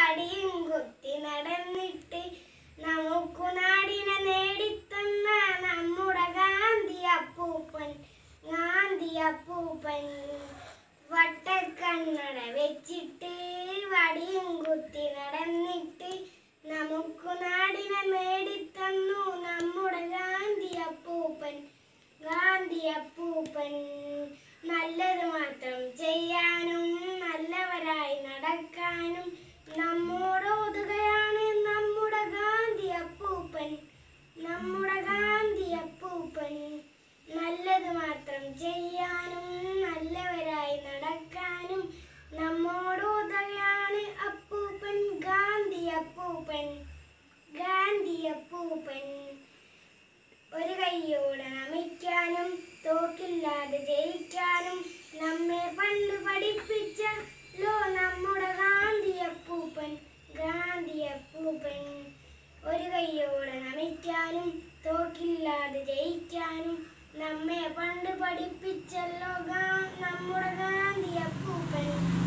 വടിയും കുത്തി നടന്നിട്ട് നമുക്കു നാടിനെ നേടിത്തന്ന നമ്മുടെ ഗാന്ധി അപ്പൂപ്പൻ ഗാന്ധി അപ്പൂപ്പൻ വട്ടക്കണ്ണട വെച്ചിട്ട് വടിയും കുത്തി നടന്നിട്ട് നമുക്കു നാടിനെ നേടിത്തന്നു നമ്മുടെ ഗാന്ധി അപ്പൂപ്പൻ ഗാന്ധി അപ്പൂപ്പൻ നല്ലത് മാത്രം ചെയ്യാനും നല്ലവരായി നടക്കാനും നമ്മോട് ഒതുകയാണ് നമ്മുടെ ഗാന്ധി അപ്പൂപ്പൻ നമ്മുടെ ഗാന്ധി അപ്പൂപ്പൻ നല്ലത് മാത്രം ചെയ്യാനും നല്ലവരായി നടക്കാനും നമ്മോട് ഉതകയാണ് അപ്പൂപ്പൻ ഗാന്ധി അപ്പൂപ്പൻ ഗാന്ധി അപ്പൂപ്പൻ ഒരു കൈയോടെ നമിക്കാനും തോക്കില്ലാതെ ജയിക്കാനും നമ്മെ പണ്ട് പഠിപ്പിച്ച ലോ നമ്മുടെ ഗാന്ധി അപ്പൂപ്പൻ ഗാന്ധി അപ്പൂപ്പൻ ഒരു കൈയോടെ നമിക്കാനും തോക്കില്ലാതെ ജയിക്കാനും നമ്മെ പണ്ട് പഠിപ്പിച്ചല്ലോ ഗാ- നമ്മുടെ ഗാന്ധി അപ്പൂപ്പൻ